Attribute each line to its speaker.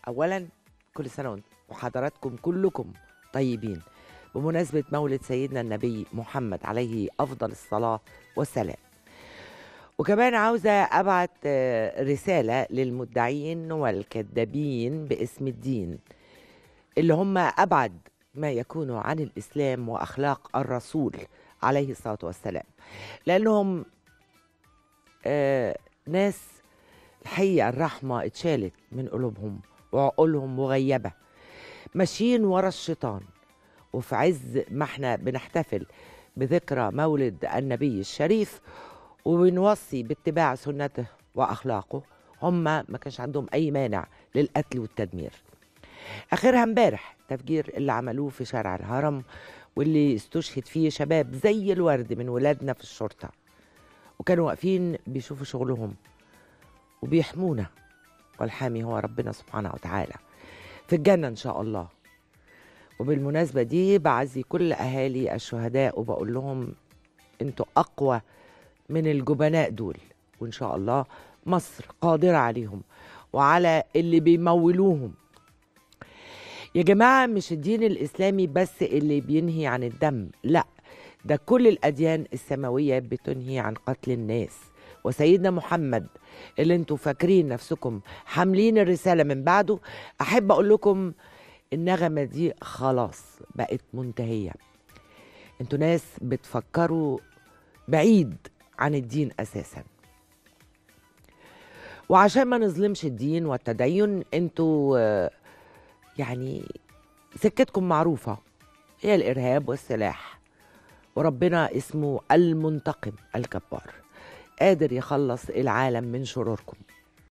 Speaker 1: اولا كل سنه وانتم وحضراتكم كلكم طيبين بمناسبه مولد سيدنا النبي محمد عليه افضل الصلاه والسلام وكمان عاوزه ابعت آه، رساله للمدعين والكذابين باسم الدين اللي هم ابعد ما يكونوا عن الاسلام واخلاق الرسول عليه الصلاه والسلام لانهم آه ناس الحقيقه الرحمه اتشالت من قلوبهم وعقولهم مغيبه ماشيين ورا الشيطان وفي عز ما احنا بنحتفل بذكرى مولد النبي الشريف وبنوصي باتباع سنته واخلاقه هم ما كانش عندهم اي مانع للقتل والتدمير اخرها امبارح تفجير اللي عملوه في شارع الهرم واللي استشهد فيه شباب زي الورد من ولادنا في الشرطه وكانوا واقفين بيشوفوا شغلهم وبيحمونا والحامي هو ربنا سبحانه وتعالى في الجنه ان شاء الله وبالمناسبه دي بعزي كل اهالي الشهداء وبقول لهم انتوا اقوى من الجبناء دول وان شاء الله مصر قادره عليهم وعلى اللي بيمولوهم يا جماعه مش الدين الاسلامي بس اللي بينهي عن الدم لا ده كل الاديان السماويه بتنهي عن قتل الناس وسيدنا محمد اللي انتوا فاكرين نفسكم حاملين الرساله من بعده احب اقول لكم النغمه دي خلاص بقت منتهيه انتوا ناس بتفكروا بعيد عن الدين اساسا وعشان ما نظلمش الدين والتدين انتوا آه، يعني سكتكم معروفه هي الارهاب والسلاح وربنا اسمه المنتقم الجبار قادر يخلص العالم من شروركم